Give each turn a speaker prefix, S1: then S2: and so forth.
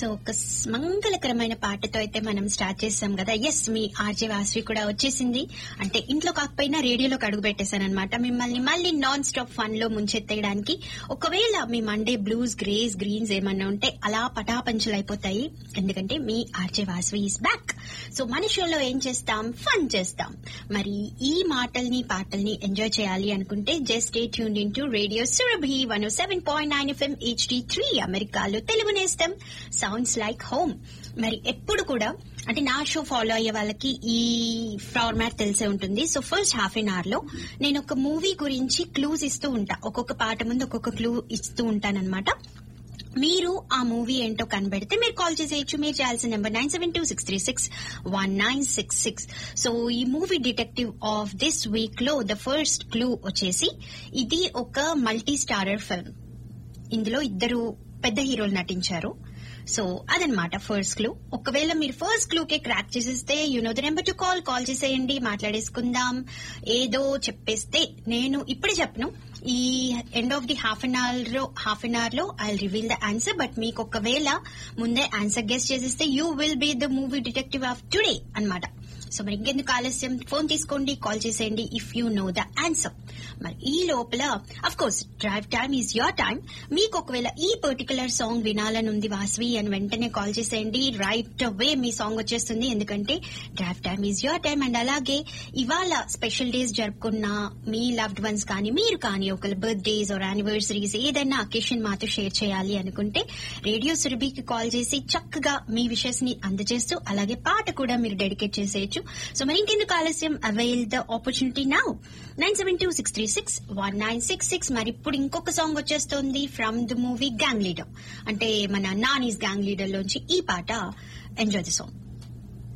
S1: so ఒక స్- మంగళకరమైన పాటతో అయితే మనం స్టార్ట్ చేసాం కదా ఎస్ మీ ఆర్జే వాసవి కూడా వచ్చేసింది అంటే ఇంట్లో కాకపోయినా రేడియోలోకి అడుగు పెట్టేశాను అనమాట మిమ్మల్ని మళ్ళీ నాన్ స్టాప్ ఫన్ లో ముంచెత్తేయడానికి ఒకవేళ మీ మండే బ్లూస్ గ్రేస్ గ్రీన్స్ ఏమన్నా ఉంటే అలా పటాపంచులు అయిపోతాయి ఎందుకంటే మీ RJ Vasavi is back so మన షోలో ఏం చేస్తాం ఫన్ చేస్తాం మరి ఈ మాటల్ని పాటల్ని ఎంజాయ్ చేయాలి అనుకుంటే just stay tune in to radio Surabhi one seven point nine FM HD three అమెరికాలో తెలుగు నేస్తం సౌండ్స్ లైక్ హోమ్ మరి ఎప్పుడు కూడా అంటే నా షో ఫాలో అయ్యే వాళ్ళకి ఈ ఫార్మాట్ తెలిసే ఉంటుంది so first half an hour లో నేను ఒక మూవీ గురించి క్లూస్ ఇస్తూ ఉంటా ఒక్కొక్క పాట ముందు ఒక్కొక్క క్లూ ఇస్తూ ఉంటానన్నమాట మీరు ఆ మూవీ ఏంటో కనబెడితే మీరు కాల్ చేసేయచ్చు మీరు చేయాల్సిన number nine seven two six three six one nine six six so ఈ movie detective of this week లో ద ఫస్ట్ క్లూ వచ్చేసి ఇది ఒక మల్టీ స్టారర్ ఫిల్మ్ ఇందులో ఇద్దరు పెద్ద హీరోలు నటించారు సో అదనమాట ఫస్ట్ క్లూ ఒకవేళ మీరు ఫస్ట్ క్లూ కే క్రాక్ చేసేస్తే you know the number to call call చేసేయండి మాట్లాడేసుకుందాం ఏదో చెప్పేస్తే నేను ఇప్పుడే చెప్పను ఈ end of the half an hour లో హాఫ్ అన్ అవర్ లో I reveal the answer but మీకు ఒకవేళ ముందే ఆన్సర్ గెస్ట్ చేసేస్తే you will be the movie detective of today అన్నమాట సో మరి ఇంకెందుకు ఆలస్యం ఫోన్ తీసుకోండి కాల్ చేసేయండి if you know the answer మరి ఈ లోపల of course drive time is your time మీకు ఒకవేళ ఈ పర్టికులర్ సాంగ్ వినాలని ఉంది వాస్వి అని వెంటనే కాల్ చేసేయండి రైట్ అవే మీ సాంగ్ వచ్చేస్తుంది ఎందుకంటే drive time is your time and అలాగే ఇవాళ స్పెషల్ డేస్ జరుపుకున్న మీ లవ్డ్ వన్స్ కానీ మీరు కానీ ఒకళ్ళ బర్త్డేస్ ఆర్ యానివర్సరీస్ ఏదైనా అకేషన్ మాతో షేర్ చేయాలి అనుకుంటే రేడియో సురభికి కాల్ చేసి చక్కగా మీ విషెస్ ని అందజేస్తూ అలాగే పాట కూడా మీరు డెడికేట్ చేసేయచ్చు సో మరి ఇంకెందుకు ఆలస్యం avail the opportunity now nine seven two six three six one nine six six మరి ఇప్పుడు ఇంకొక సాంగ్ వచ్చేస్తుంది from the movie gang leader అంటే మన నానీస్ గ్యాంగ్ లీడర్ లోంచి ఈ పాట ఎంజాయ్ ది సాంగ్